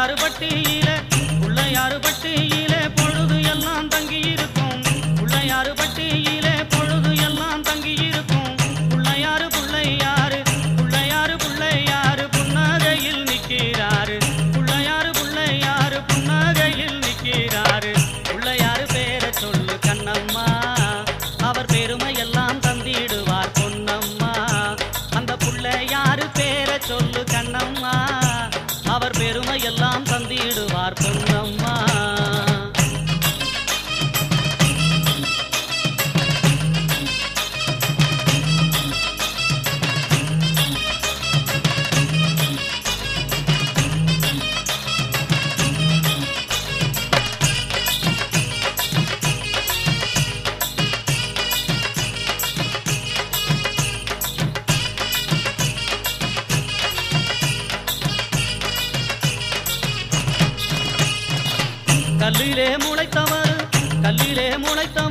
பிள்ளையாறு பட்டியில பிள்ளையாறு பட்டியில பொழுது எல்லாம் தங்கி இருக்கும் பிள்ளையாறு பட்டியில பொழுது எல்லாம் தங்கி இருக்கும் பிள்ளையாறு பிள்ளையாறு பிள்ளையாறு பிள்ளையாறு புன்னகையில் நிற்கிறாரு பிள்ளையாறு பிள்ளையாரு புன்னகையில் நிற்கிறாரு பிள்ளையாரு பேரை சொல்லு கண்ணம்மா அவர் பெருமை எல்லாம் தந்திடுவார் பொன்னம்மா அந்த பிள்ளையாரு பேரை சொல்லு கண்ணம்மா அவர் பெருமை எல்லாம் தந்திடுவார் பொன்னம்மா கல்லிலே முளைத்தவர் கல்லிலே முளைத்தவர்